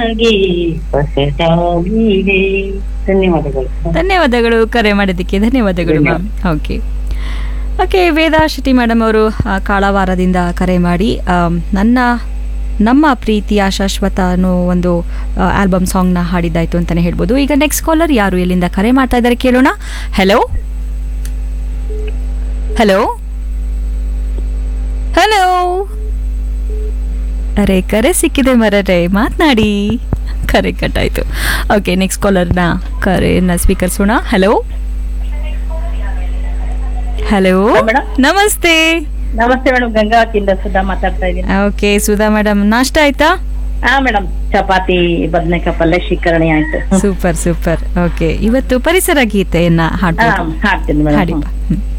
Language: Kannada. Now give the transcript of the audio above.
ಹಾಗೆ ಹೊಸತಾಗಿದೆ ಧನ್ಯವಾದಗಳು ಧನ್ಯವಾದಗಳು ಕರೆ ಮಾಡಿದ್ದಕ್ಕೆ ಧನ್ಯವಾದಗಳು ma'am okay okay Veda Shetty madam ಅವರು ಆ, ಕಾಳವಾರದಿಂದ ಕರೆ ಮಾಡಿ ಆಮ್, ನನ್ನ ನಮ್ಮ ಪ್ರೀತಿಯ ಶಾಶ್ವತ ಅನ್ನೋ ಒಂದು ಆಲ್ಬಮ್ ಸಾಂಗ್ನ ಹಾಡಿದ್ದಾಯ್ತು ಅಂತಲೇ ಹೇಳ್ಬೋದು ಈಗ ನೆಕ್ಸ್ಟ್ ಕಾಲರ್ ಯಾರು ಎಲ್ಲಿಂದ ಕರೆ ಮಾಡ್ತಾ ಇದ್ದಾರೆ ಕೇಳೋಣ ಹಲೋ ಹಲೋ ಹಲೋ ಅರೆ ಕರೆ ಸಿಕ್ಕಿದೆ ಮರರೆ ಮಾತನಾಡಿ ಕರೆ ಕಟ್ಟಾಯ್ತು ಓಕೆ ನೆಕ್ಸ್ಟ್ ಕಾಲರ್ನ ಕರೆಯನ್ನ ಸ್ವೀಕರಿಸೋಣ ಹಲೋ ಹಲೋ ಮೇಡಮ್ ನಮಸ್ತೆ ನಮಸ್ತೆ ಮೇಡಮ್ ಗಂಗಾವತಿಯಿಂದ ಸುಧಾ ಮಾತಾಡ್ತಾ ಇದ್ದೀನಿ ಓಕೆ ಸುಧಾ ಮೇಡಮ್ ನಾಷ್ಟ ಆಯ್ತಾ ಹಾ ಮೇಡಮ್ ಚಪಾತಿ ಬದನೆಕಾಯಿ ಪಲ್ಯ ಶಿಕರಣಿ ಆಯ್ತು ಸೂಪರ್ ಸೂಪರ್ ಓಕೆ ಇವತ್ತು ಪರಿಸರ ಗೀತೆಯನ್ನ ಹಾ ಹಾಡ್ಬೋದು ಹಾಡ್ತೀನಿ ಹಾಡಿ ಮೇಡಮ್ ಬಾ. ಹ್ಮ್.